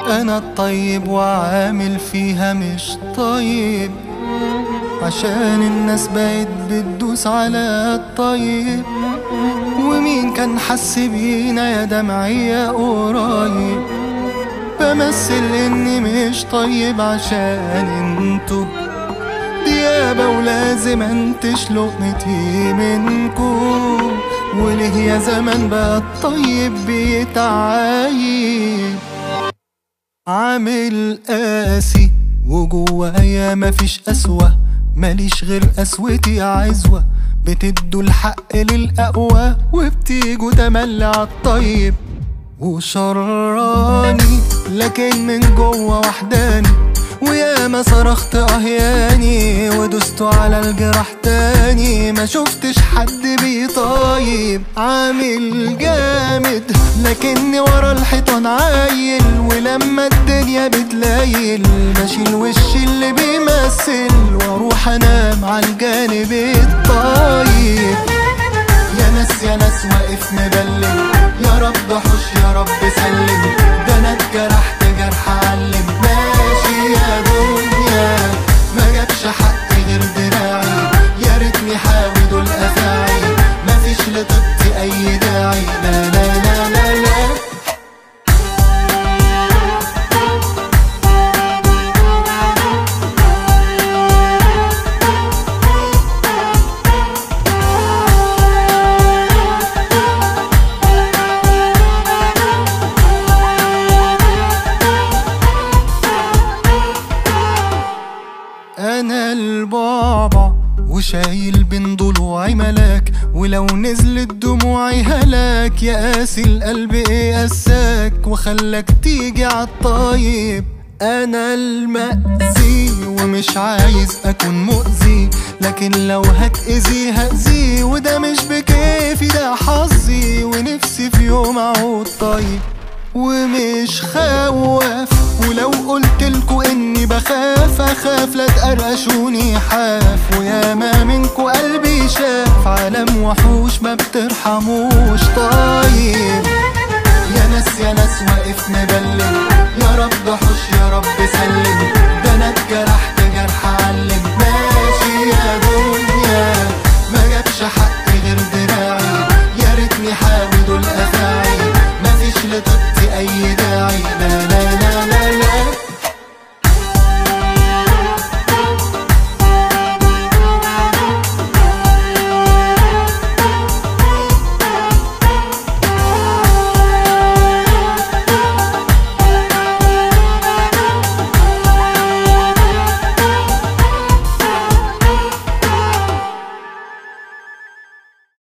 انا الطيب وعامل فيها مش طيب عشان الناس بقت بتدوس على الطيب ومين كان حس بينا يا دمعية قريب بمثل اني مش طيب عشان انتو ديابة ولازم انتش لقمتي منكو وليه يا زمان بقى الطيب بيتعايب عامل قاسي وجوايا مفيش قسوة ماليش غير قسوتي عزوة بتدوا الحق للأقوى وبتيجوا تملي عالطيب وشراني لكن من جوه وحداني وياما صرخت اهياني ودست على الجراح تاني ما شفتش حد بيطايب عامل جامد لكني ورا الحيطان عايل ولما الدنيا بتلايل بشيل وش اللي بيمثل واروح انام على الجانب الطيب يا ناس يا ناس واقف مبلم يا رب حوش يا رب سلم ده انا اتجرحت جرح علم ماشي يا دنيا ما جابش حقي غير دراعي يا ريتني حاوي دول افاعي مفيش لطيبتي اي داعي لا لا لا لا لا انا البعبع وشايل بين ضلوعي ملاك ولو نزلت دموعي هلاك يا قاسي القلب ايه قساك وخلاك تيجي عالطيب انا المأذي ومش عايز اكون مؤذي لكن لو هتأذي هأذي وده مش بكيفي ده حظي ونفسي في يوم اعود طيب ومش خواف ولو قلت لكو اني بخاف اخاف لا تقرقشوني حاف وياما منكو قلبي شاف عالم وحوش ما بترحموش طيب يا ناس يا ناس واقف مبلم